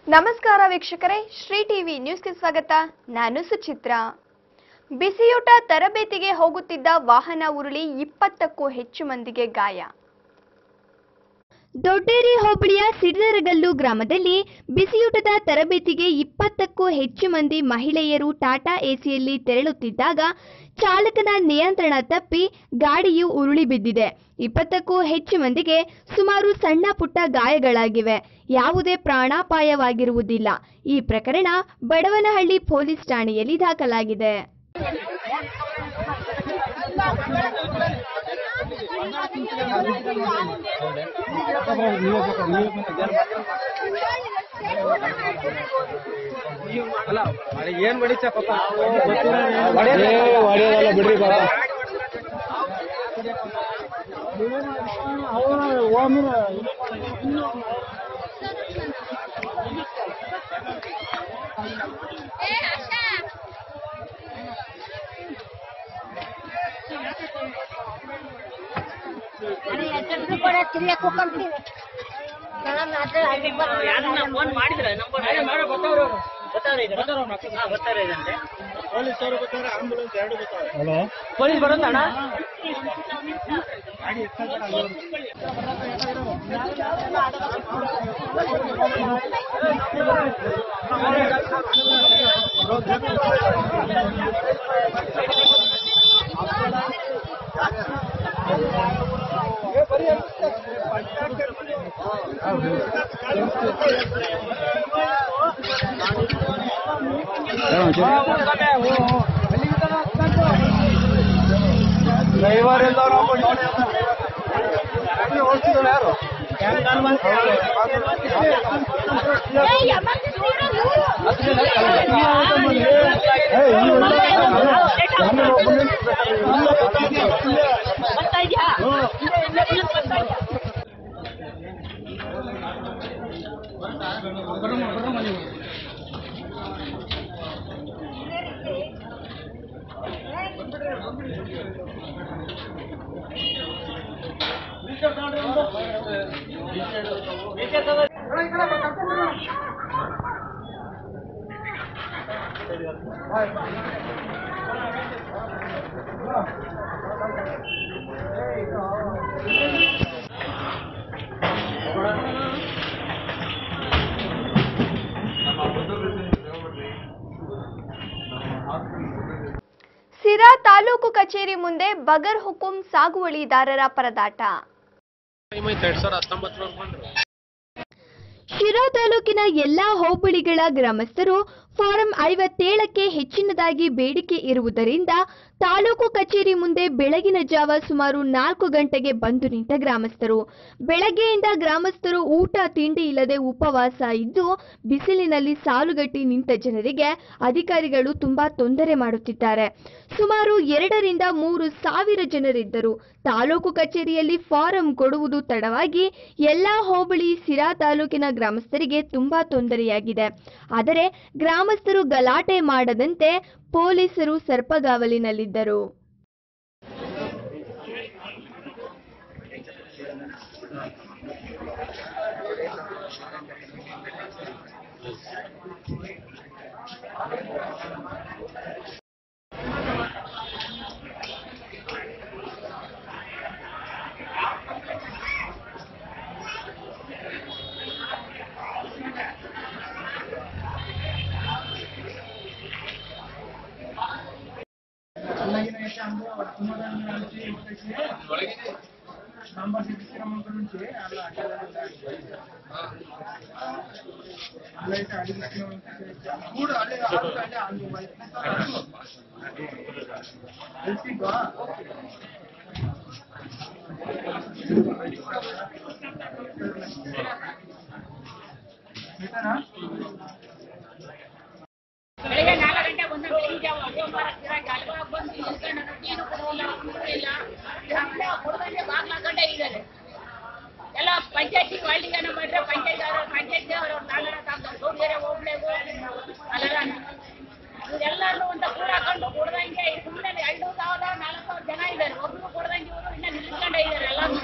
ನಮಸ್ಕಾರ ವೀಕ್ಷಕರೇ ಶ್ರೀ ಟಿವಿ ನ್ಯೂಸ್ಗೆ ಸ್ವಾಗತ ನಾನು ಸುಚಿತ್ರ ಬಿಸಿಯೂಟ ತರಬೇತಿಗೆ ಹೋಗುತ್ತಿದ್ದ ವಾಹನ ಉರುಳಿ ಇಪ್ಪತ್ತಕ್ಕೂ ಹೆಚ್ಚು ಮಂದಿಗೆ ಗಾಯ ದೊಡ್ಡೇರಿ ಹೋಬಳಿಯ ಸಿರಿದರಗಲ್ಲು ಗ್ರಾಮದಲ್ಲಿ ಬಿಸಿಯೂಟದ ತರಬೇತಿಗೆ ಇಪ್ಪತ್ತಕ್ಕೂ ಹೆಚ್ಚು ಮಂದಿ ಮಹಿಳೆಯರು ಟಾಟಾ ಎಸಿಯಲ್ಲಿ ತೆರಳುತ್ತಿದ್ದಾಗ ಚಾಲಕನ ನಿಯಂತ್ರಣ ತಪ್ಪಿ ಗಾಡಿಯು ಉರುಳಿ ಬಿದ್ದಿದೆ ಇಪ್ಪತ್ತಕ್ಕೂ ಹೆಚ್ಚು ಮಂದಿಗೆ ಸುಮಾರು ಸಣ್ಣ ಪುಟ್ಟ ಗಾಯಗಳಾಗಿವೆ ಯಾವುದೇ ಪ್ರಾಣಾಪಾಯವಾಗಿರುವುದಿಲ್ಲ ಈ ಪ್ರಕರಣ ಬಡವನಹಳ್ಳಿ ಪೊಲೀಸ್ ಠಾಣೆಯಲ್ಲಿ ದಾಖಲಾಗಿದೆ ಅಲ್ಲ ಏನ್ ಬಡಿತ ಪಾಪ ಹೊಡೆಯೋದಲ್ಲ ಬಿಡ್ರಿ ಪಾಪ ಕೂಡ ತಿರ್ಗಕ್ ಹೋಗ್ಕೊಂತೀನಿ ನಾನು ಅದ್ರ ಅಲ್ಲಿ ಯಾರನ್ನ ಫೋನ್ ಮಾಡಿದ್ರೆ ನಂಬರ್ ಗೊತ್ತಾವ್ರೆ ಈಗ ಹಾ, ಗೊತ್ತಾವ್ರೆ ಇದಂತೆ ಹಲೋ ಪೊಲೀಸ್ ಬರೋದ ಅಣ್ಣ ಡ್ರೈವರ್ ಎಲ್ಲರೂ ಓಡಿಸಿದ್ರು ಯಾರು ಬರ್ತಾ ಇದ್ಯಾ ಸಿರಾ ತಾಲೂಕು ಕಚೇರಿ ಮುಂದೆ ಬಗರ್ ಹುಕುಂ ಸಾಗುವಳಿದಾರರ ಪರದಾಟ ಎರಡ್ ಸಾವಿರ ಹತ್ತೊಂಬತ್ತರವರೆಗೆ ಬಂದ್ರು ಶಿರಾ ತಾಲೂಕಿನ ಎಲ್ಲಾ ಹೋಬಳಿಗಳ ಗ್ರಾಮಸ್ಥರು ಫಾರಂ ಐವತ್ತೇಳಕ್ಕೆ ಹೆಚ್ಚಿನದಾಗಿ ಬೇಡಿಕೆ ಇರುವುದರಿಂದ ತಾಲೂಕು ಕಚೇರಿ ಮುಂದೆ ಬೆಳಗಿನ ಜಾವ ಸುಮಾರು ನಾಲ್ಕು ಗಂಟೆಗೆ ಬಂದು ನಿಂತ ಗ್ರಾಮಸ್ಥರು ಬೆಳಗ್ಗೆಯಿಂದ ಗ್ರಾಮಸ್ಥರು ಊಟ ತಿಂಡಿ ಇಲ್ಲದೆ ಉಪವಾಸ ಇದ್ದು ಬಿಸಿಲಿನಲ್ಲಿ ಸಾಲುಗಟ್ಟಿ ನಿಂತ ಜನರಿಗೆ ಅಧಿಕಾರಿಗಳು ತುಂಬಾ ತೊಂದರೆ ಮಾಡುತ್ತಿದ್ದಾರೆ ಸುಮಾರು ಎರಡರಿಂದ ಮೂರು ಸಾವಿರ ಜನರಿದ್ದರು ತಾಲೂಕು ಕಚೇರಿಯಲ್ಲಿ ಫಾರಂ ಕೊಡುವುದು ತಡವಾಗಿ ಎಲ್ಲಾ ಹೋಬಳಿ ಸಿರಾ ತಾಲೂಕಿನ ಗ್ರಾಮಸ್ಥರಿಗೆ ತುಂಬಾ ತೊಂದರೆಯಾಗಿದೆ ಆದರೆ ಗ್ರಾಮಸ್ಥರು ಗಲಾಟೆ ಮಾಡದಂತೆ ಪೊಲೀಸರು ಸರ್ಪಗಾವಲಿನಲ್ಲಿದ್ದರು ಬೆಳಿಗ್ಗೆ ನಾಲ್ಕು ಗಂಟೆ ಬಂದ ಬೆಳಿಗ್ಗೆ ಜಾವ ಸೋಮವಾರ ತಿರ್ಗಾಡಿ ಅಲ್ವಾ ಬಂದು ನಿಲ್ಕೊಂಡು ಏನು ಕೊಡೋಲ್ಲ ಕುಡಿಯೋಲ್ಲ ಇಲ್ಲ ನಮ್ಮನೆ ಕೊಡ್ದಂಗೆ ಬಾಗ್ಲ ಹಾಕೊಂಡೇ ಇದ್ದಾರೆ ಎಲ್ಲ ಪಂಚಾಯತಿ ವಾಲ್ಡಿಗೆ ಏನೋ ಮಾಡಿದ್ರೆ ಪಂಚಾಯತ್ ಅವರು ಪಂಚಾಯತ್ ಅವರು ತಾಂಗಡ ತಾಂಗ ಸೌಂದರ್ಯ ಹೋಗ್ಲೇವು ಅಲ್ಲ ಇವರೆಲ್ಲರೂ ಅಂತ ಕೂಡ ಹಾಕೊಂಡು ಕೊಡ್ದಂಗೆ ಸುಮ್ಮನೆ ಐದು ಸಾವಿರ ನಾಲ್ಕು ಸಾವಿರ ಜನ ಇದ್ದಾರೆ ಒಬ್ರು ಕೊಡ್ದಂಗೆ ಇವರು ಇನ್ನ ನಿಲ್ಕೊಂಡೇ ಇದ್ದಾರೆ ಎಲ್ಲರೂ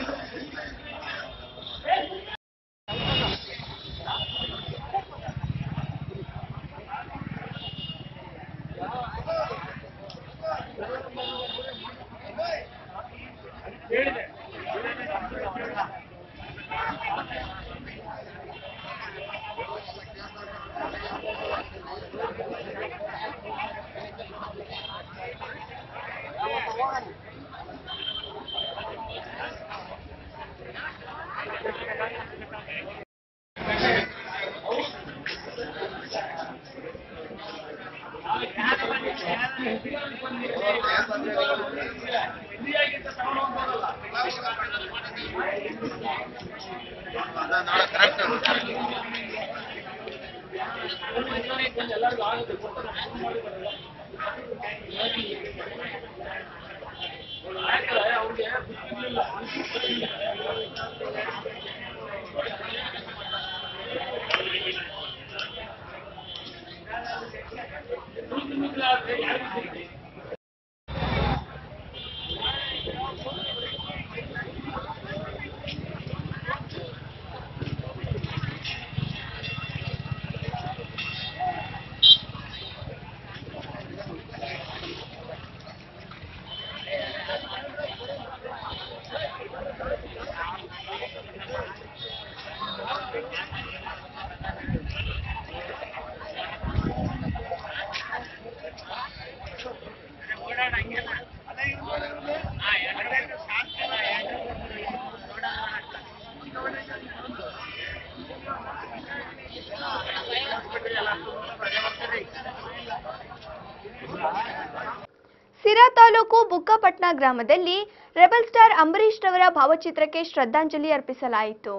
ಸಿರಾ ತಾಲೂಕು ಬುಕ್ಕಪಟ್ನ ಗ್ರಾಮದಲ್ಲಿ ರೆಬಲ್ ಸ್ಟಾರ್ ಅಂಬರೀಶ್ ರವರ ಭಾವಚಿತ್ರಕ್ಕೆ ಶ್ರದ್ಧಾಂಜಲಿ ಅರ್ಪಿಸಲಾಯಿತು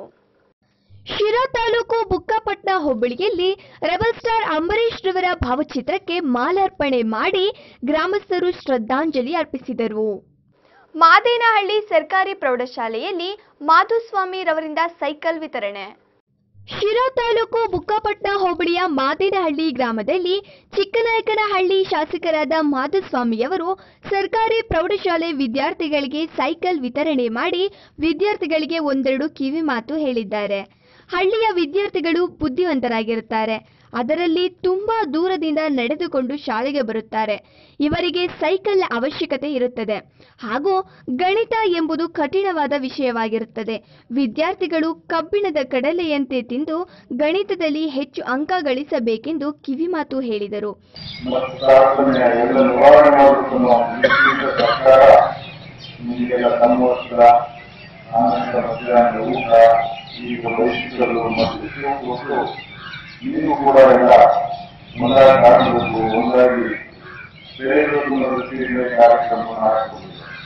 ಶಿರಾ ತಾಲೂಕು ಬುಕ್ಕಪಟ್ನ ಹೋಬಳಿಯಲ್ಲಿ ರೆಬಲ್ ಸ್ಟಾರ್ ಅಂಬರೀಶ್ ರವರ ಭಾವಚಿತ್ರಕ್ಕೆ ಮಾಲಾರ್ಪಣೆ ಮಾಡಿ ಗ್ರಾಮಸ್ಥರು ಶ್ರದ್ಧಾಂಜಲಿ ಅರ್ಪಿಸಿದರು ಮಾದೇನಹಳ್ಳಿ ಸರ್ಕಾರಿ ಪ್ರೌಢಶಾಲೆಯಲ್ಲಿ ಮಾಧುಸ್ವಾಮಿ ರವರಿಂದ ಸೈಕಲ್ ವಿತರಣೆ ಶಿರಾ ತಾಲೂಕು ಬುಕ್ಕಪಟ್ನ ಹೋಬಳಿಯ ಮಾದೇನಹಳ್ಳಿ ಗ್ರಾಮದಲ್ಲಿ ಚಿಕ್ಕನಾಯಕನಹಳ್ಳಿ ಶಾಸಕರಾದ ಮಾಧುಸ್ವಾಮಿಯವರು ಸರ್ಕಾರಿ ಪ್ರೌಢಶಾಲೆ ವಿದ್ಯಾರ್ಥಿಗಳಿಗೆ ಸೈಕಲ್ ವಿತರಣೆ ಮಾಡಿ ವಿದ್ಯಾರ್ಥಿಗಳಿಗೆ ಒಂದೆರಡು ಕಿವಿ ಮಾತು ಹೇಳಿದ್ದಾರೆ ಹಳ್ಳಿಯ ವಿದ್ಯಾರ್ಥಿಗಳು ಬುದ್ಧಿವಂತರಾಗಿರುತ್ತಾರೆ ಅದರಲ್ಲಿ ತುಂಬಾ ದೂರದಿಂದ ನಡೆದುಕೊಂಡು ಶಾಲೆಗೆ ಬರುತ್ತಾರೆ ಇವರಿಗೆ ಸೈಕಲ್ ಅವಶ್ಯಕತೆ ಇರುತ್ತದೆ ಹಾಗೂ ಗಣಿತ ಎಂಬುದು ಕಠಿಣವಾದ ವಿಷಯವಾಗಿರುತ್ತದೆ ವಿದ್ಯಾರ್ಥಿಗಳು ಕಬ್ಬಿಣದ ಕಡಲೆಯಂತೆ ತಿಂದು ಗಣಿತದಲ್ಲಿ ಹೆಚ್ಚು ಅಂಕ ಗಳಿಸಬೇಕೆಂದು ಕಿವಿಮಾತು ಹೇಳಿದರು ಮತ್ತು ಪ್ರಾರ್ಥನೆಯ ಎಲ್ಲ ನಿವಾರಣೆ ಮಾಡುತ್ತನ್ನೋ ನಿರ್ದಿಷ್ಟ ಸರ್ಕಾರ ನಿಮಗೆಲ್ಲ ಸಂವತ್ಸರ ಆನಂದ ಮಧ್ಯಾಹ್ನ ಊಟ ಈಗ ಬಯಸಿಸಲು ಮತ್ತು ಶಿವ ಕೊಟ್ಟು ನೀವು ಕೂಡ ಎಲ್ಲ ಒಂದಾಗಿ ಕಾಣಬೇಕು ಒಂದಾಗಿ ಬೆಳೆಯಬೇಕು ಅನ್ನೋ ದೃಷ್ಟಿಯಿಂದ ಈ ಕಾರ್ಯಕ್ರಮವನ್ನು ಹಾಕಬಹುದು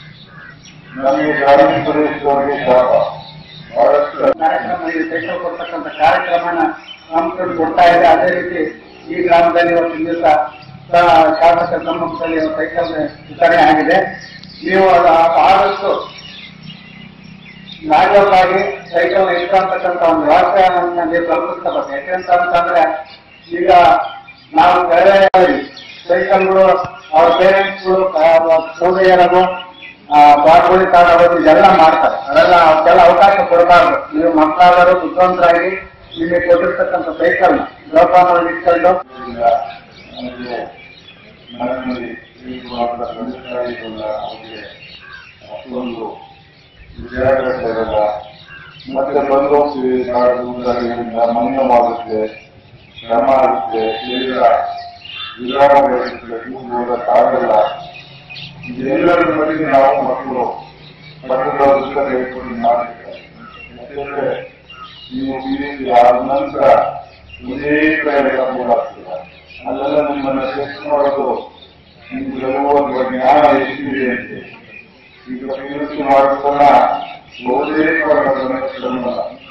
ನಮಗೆ ಗ್ರಾಮೀಣ ಪ್ರದೇಶದವರಿಗೆ ಶಾಪ ಬಹಳಷ್ಟು ಕಾರ್ಯಕ್ರಮದಲ್ಲಿ ಸೈಕಲ್ ಕೊಡ್ತಕ್ಕಂಥ ಕಾರ್ಯಕ್ರಮನ ಹಮ್ಮಿಕೊಂಡು ಕೊಡ್ತಾ ಇದೆ ಅದೇ ರೀತಿ ಈ ಗ್ರಾಮದಲ್ಲಿ ಇವತ್ತಿನ ದಿವಸ ಶಾಸಕ ಸಮ್ಮುಖದಲ್ಲಿ ಒಂದು ಸೈಕಲ್ ವಿತರಣೆ ಆಗಿದೆ ನೀವು ಅದು ಆದಷ್ಟು ನಾಗರಿಕವಾಗಿ ಸೈಕಲ್ ಇಟ್ಕೊಂತಕ್ಕಂಥ ಒಂದು ವ್ಯವಸ್ಥೆಯನ್ನ ನೀವು ಕಲ್ಪಿಸ್ಕೋಬೇಕು ಯಾಕೆಂತ ಅಂತಂದ್ರೆ ಈಗ ನಾವು ಬೇರೆ ಸೈಕಲ್ಗಳು ಅವ್ರ ಪೇರೆಂಟ್ಸ್ಗಳು ಸೌದೆಯರದು ಬಾಡ್ಗುಳಿ ತಗೊಳ್ಳೋದು ಇದೆಲ್ಲ ಮಾಡ್ತಾರೆ ಅದೆಲ್ಲ ಅವಕ್ಕೆಲ್ಲ ಅವಕಾಶ ಕೊಡಬಾರ್ದು ನೀವು ಮಕ್ಕಳಾದರೂ ಬುದ್ಧಿವಂತರಾಗಿ ನಿಮಗೆ ಕೊಟ್ಟಿರ್ತಕ್ಕಂಥ ಸೈಕಲ್ ಜೋಪಾನವಾಗಿ ಇಟ್ಕೊಂಡು ನಮಗೆ ಮನಸ್ಸಿನಲ್ಲಿ ತಿಳಿಸುವಂತ ಸಂಸ್ಕಾರಗಳ ಅವರಿಗೆ ಅಷ್ಟೊಂದು ವಿದ್ಯಾಭ್ಯಾಸ ಇರಲ್ಲ ಮತ್ತೆ ಬಂದು ಹೋಗ್ತೀವಿ ನಾಡು ಊರಾಗಿಂದ ಮೌನವಾಗುತ್ತೆ ಶ್ರಮ ಆಗುತ್ತೆ ಶರೀರ ವಿರಾಮಗೊಳಿಸುತ್ತೆ ಕೂಗುವುದಕ್ಕಾಗಲ್ಲ ಇದೆಲ್ಲರ ಬಗ್ಗೆ ನಾವು ಮಕ್ಕಳು ಮಕ್ಕಳ ದುಃಖ ತೆಗೆದುಕೊಂಡು ಮಾಡಬೇಕು ಯಾಕೆಂದ್ರೆ ನೀವು ಈ ರೀತಿ ಆದ ನಂತರ ಇದೇ ಕಡೆ ಆಗ್ತದೆ ಅಲ್ಲೆಲ್ಲ ನಿಮ್ಮನ್ನ ಟೆಸ್ಟ್ ಮಾಡೋದು ನಿಮ್ಗೆ ಇರುವ ಜ್ಞಾನ ಎಷ್ಟಿದೆ ಅಂತ ಈಗ ಪಿ ಮಾಡ್ಕೊಳ್ಳ ಓದೇ ಶ್ರಮ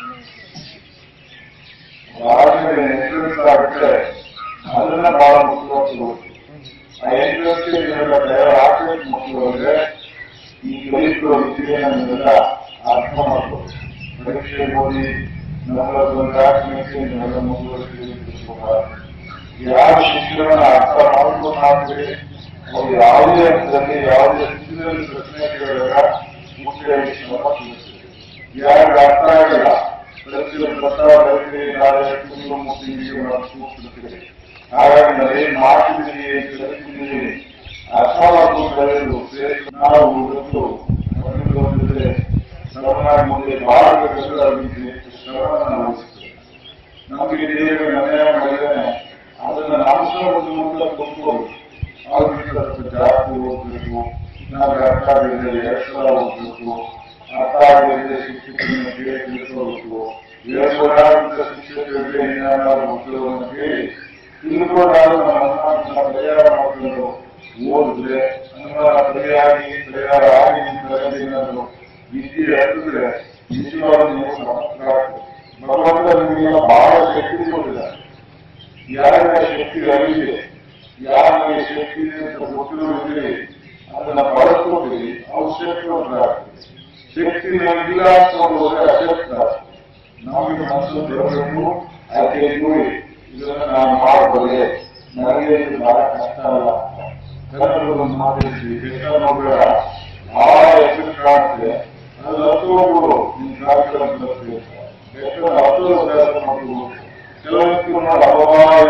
ಆದ್ಮೇಲೆ ಇನ್ಶೂರೆನ್ಸ್ ಆಗುತ್ತೆ ಅದನ್ನ ಬಹಳ ಮುಖ್ಯವಾಗಿ ಆ ಇನ್ಶೂರೆನ್ಸ್ ಹಾಕ್ಬೇಕು ಮಕ್ಕಳು ಈ ಕಲಿಸುವ ವಿದ್ಯೆ ನಮ್ಮೆಲ್ಲ ಅರ್ಥ ಮಾಡ್ಬೋದು ಪರೀಕ್ಷೆ ಓದಿ ನಮ್ಮದೊಂದು ದಾಖಲಿಸಿ ನಮ್ಮೆಲ್ಲ ಮುಂದುವರಿಸಿಕೊಳ್ಳ ಯಾವ ಶಿಕ್ಷಣ ಅರ್ಥ ಮಾಡ್ಕೊಂಡು ಮಾಡ್ತೀವಿ ಅವ್ರು ಯಾವುದೇ ಹಂತದಲ್ಲಿ ಯಾವುದೇ ಸ್ಥಿತಿಯಲ್ಲಿ ಪ್ರಶ್ನೆ ಕೇಳಿದಾಗ ಮುಖ್ಯ ವಿಷಯವನ್ನು ತಿಳಿಸ್ತೀವಿ ಯಾರಿಗೆ ಅರ್ಥ ಆಗಿಲ್ಲ ಪ್ರತಿಯೊಂದು ಪತ್ರ ಬರೀರಿ ನಾಳೆ ಕುಟುಂಬ ಮುಸ್ಲಿಂಗೆ ಕೂಡ್ತಿರ್ತೀವಿ ಹಾಗಾಗಿ ನಾವೇನ್ ಮಾಡ್ತಿದ್ದೀವಿ ಕಲಿತಿದ್ದೀವಿ ಅರ್ಥ ಮಾಡ್ಕೊಂಡು ಕಲಿಯೋದು ನಾವು ಇವತ್ತು ಒಂದು ಒಂದಿದೆ ಶ್ರಮ ಮಾಡಿ ಮುಂದೆ ಬಾಳಬೇಕಂದ್ರೆ ಅದಕ್ಕೆ ಹೆಚ್ಚು ಶ್ರಮವನ್ನು ವಹಿಸ್ತೇವೆ ನಮಗೆ ದೇವರು ಅನ್ಯಾಯ ಮಾಡಿದ್ದಾನೆ ಅದನ್ನ ನಮ್ಮ ಮುಂದೆ ಕೊಟ್ಕೊಂಡು ಅವ್ರಿಗೆ ಸ್ವಲ್ಪ ಜಾಸ್ತಿ ಓದಬೇಕು ನಮಗೆ ಅರ್ಥ ಆಗಲಿಲ್ಲ ಎರಡು ಸಲ ಓದಬೇಕು ಅರ್ಥ ಆಗಲಿಲ್ಲ ಶಿಕ್ಷಕರನ್ನ ಕೇಳಿ ತಿಳ್ಕೋಬೇಕು ಹೇಳ್ಬೋದಾದಂತ ಶಿಕ್ಷಕರಿಗೆ ಏನಾದ್ರು ಉದ್ಯೋಗವನ್ನು ಕೇಳಿ ತಿಳ್ಕೊಂಡಾಗ ನಮ್ಮ ಪರಿಹಾರ ಮಾಡಿಕೊಂಡು ಓದಿದ್ರೆ ಅನುಮಾನ ಪರಿಹಾರಿ ಪರಿಹಾರ ಆಗಿ ನಿಂತಲ್ಲಿ ಏನಾದ್ರು ವಿದ್ಯೆ ಹೇಳಿದ್ರೆ ನಿಜವಾದ ನೀವು ಸಮರ್ಥರಾಗ್ತದೆ ಭಗವಂತ ನಿಮಗೆಲ್ಲ ಬಹಳ ಶಕ್ತಿ ಕೊಟ್ಟಿದ್ದಾರೆ ಯಾರ ಶಕ್ತಿ ಅರಿವಿದೆ ಯಾರ ಶಕ್ತಿ ಇದೆ ಅಂತ ಗೊತ್ತಿರೋದಿದೆ ಅದನ್ನ ಬಳಸ್ಕೊಂಡಿರಿ ಅವ್ರ ಶಕ್ತಿ ಉಂಟಾಗ್ತದೆ ಶಕ್ತಿ ಇಲ್ಲ ಅಂತ ಹೋದ್ರೆ ಅಶಕ್ತ ನಮಗೆ ಮನಸ್ಸು ಬರಬೇಕು ಅದಕ್ಕೆ ನೋಡಿ ಇದನ್ನ ನಾನು ಮಾಡಬಲ್ಲೆ ನನಗೆ ಇದು ಬಹಳ ಕಷ್ಟ ಅಲ್ಲ ಕನ್ನಡದ ಮಾತಾಡ್ತೀವಿ ಕೃಷ್ಣ ನೋಡಿದ ಬಹಳ ಹೆಸರು ಕಾಣ್ತದೆ ಅದು ಹತ್ತುವವರು ನಿಮ್ ಕಾರ್ಯಕ್ರಮ ಬರ್ತದೆ ಎಷ್ಟು ಹತ್ತು ಅಭ್ಯಾಸ ಮಾಡಬಹುದು ಕೆಲವೊಂದು ನೋಡಿ ಅಪವಾದ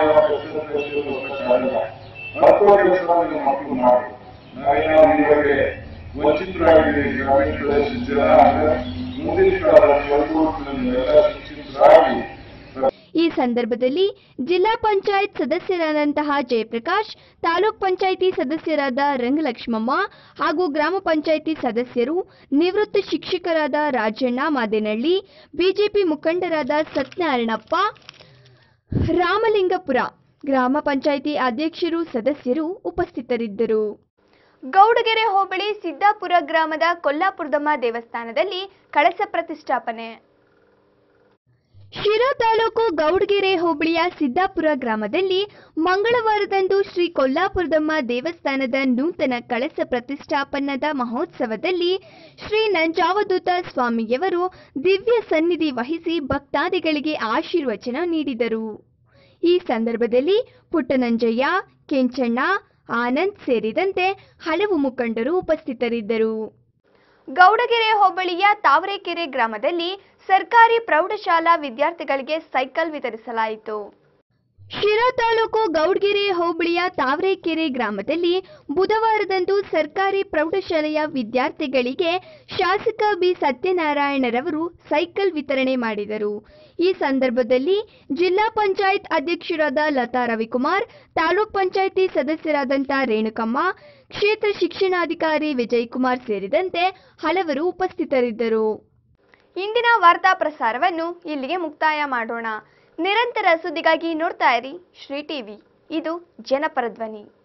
ಹತ್ತು ಕೆಲಸ ನಿಮ್ಮ ಮಕ್ಕಳು ಮಾಡಿ ನಾವೇನಾದ್ರು ಈ ಬಗ್ಗೆ ವಂಚಿತರಾಗಿದ್ದೀವಿ ಗ್ರಾಮೀಣ ಪ್ರದೇಶದ ಜನ ಅಂದ್ರೆ ಮುಂದಿನ ಕಾಲದಲ್ಲಿ ಒಂದು ಎಲ್ಲ ಶಿಕ್ಷಿತರಾಗಿ ಈ ಸಂದರ್ಭದಲ್ಲಿ ಜಿಲ್ಲಾ ಪಂಚಾಯತ್ ಸದಸ್ಯರಾದಂತಹ ಜಯಪ್ರಕಾಶ್ ತಾಲೂಕ್ ಪಂಚಾಯಿತಿ ಸದಸ್ಯರಾದ ರಂಗಲಕ್ಷ್ಮಮ್ಮ ಹಾಗೂ ಗ್ರಾಮ ಪಂಚಾಯಿತಿ ಸದಸ್ಯರು ನಿವೃತ್ತ ಶಿಕ್ಷಕರಾದ ರಾಜಣ್ಣ ಮಾದೇನಹಳ್ಳಿ ಬಿಜೆಪಿ ಮುಖಂಡರಾದ ಸತ್ಯನಾರಾಯಣಪ್ಪ ರಾಮಲಿಂಗಪುರ ಗ್ರಾಮ ಪಂಚಾಯಿತಿ ಅಧ್ಯಕ್ಷರು ಸದಸ್ಯರು ಉಪಸ್ಥಿತರಿದ್ದರು ಗೌಡಗೆರೆ ಹೋಬಳಿ ಸಿದ್ದಾಪುರ ಗ್ರಾಮದ ಕೊಲ್ಲಾಪುರದಮ್ಮ ದೇವಸ್ಥಾನದಲ್ಲಿ ಕಳಸ ಪ್ರತಿಷ್ಠಾಪನೆ ಶಿರಾ ತಾಲೂಕು ಗೌಡಗೆರೆ ಹೋಬಳಿಯ ಸಿದ್ದಾಪುರ ಗ್ರಾಮದಲ್ಲಿ ಮಂಗಳವಾರದಂದು ಶ್ರೀ ಕೊಲ್ಲಾಪುರದಮ್ಮ ದೇವಸ್ಥಾನದ ನೂತನ ಕಳಸ ಪ್ರತಿಷ್ಠಾಪನದ ಮಹೋತ್ಸವದಲ್ಲಿ ಶ್ರೀ ನಂಜಾವಧೂತ ಸ್ವಾಮಿಯವರು ದಿವ್ಯ ಸನ್ನಿಧಿ ವಹಿಸಿ ಭಕ್ತಾದಿಗಳಿಗೆ ಆಶೀರ್ವಚನ ನೀಡಿದರು ಈ ಸಂದರ್ಭದಲ್ಲಿ ಪುಟ್ಟನಂಜಯ್ಯ ಕೆಂಚಣ್ಣ ಆನಂದ್ ಸೇರಿದಂತೆ ಹಲವು ಮುಖಂಡರು ಉಪಸ್ಥಿತರಿದ್ದರು ಗೌಡಗೆರೆ ಹೋಬಳಿಯ ತಾವರೆಕೆರೆ ಗ್ರಾಮದಲ್ಲಿ ಸರ್ಕಾರಿ ಪ್ರೌಢಶಾಲಾ ವಿದ್ಯಾರ್ಥಿಗಳಿಗೆ ಸೈಕಲ್ ವಿತರಿಸಲಾಯಿತು ಶಿರಾ ತಾಲೂಕು ಗೌಡ್ಗೆರೆ ಹೋಬಳಿಯ ತಾವರೆಕೆರೆ ಗ್ರಾಮದಲ್ಲಿ ಬುಧವಾರದಂದು ಸರ್ಕಾರಿ ಪ್ರೌಢಶಾಲೆಯ ವಿದ್ಯಾರ್ಥಿಗಳಿಗೆ ಶಾಸಕ ಬಿ ಸತ್ಯನಾರಾಯಣರವರು ಸೈಕಲ್ ವಿತರಣೆ ಮಾಡಿದರು ಈ ಸಂದರ್ಭದಲ್ಲಿ ಜಿಲ್ಲಾ ಪಂಚಾಯತ್ ಅಧ್ಯಕ್ಷರಾದ ಲತಾ ರವಿಕುಮಾರ್ ತಾಲೂಕ್ ಪಂಚಾಯಿತಿ ಸದಸ್ಯರಾದಂಥ ರೇಣುಕಮ್ಮ ಕ್ಷೇತ್ರ ಶಿಕ್ಷಣಾಧಿಕಾರಿ ವಿಜಯಕುಮಾರ್ ಸೇರಿದಂತೆ ಹಲವರು ಉಪಸ್ಥಿತರಿದ್ದರು ಇಂದಿನ ವಾರ್ತಾ ಪ್ರಸಾರವನ್ನು ಇಲ್ಲಿಗೆ ಮುಕ್ತಾಯ ಮಾಡೋಣ ನಿರಂತರ ಸುದ್ದಿಗಾಗಿ ನೋಡ್ತಾ ಇರಿ ಶ್ರೀ ಟಿವಿ ಇದು ಜನಪರ ಧ್ವನಿ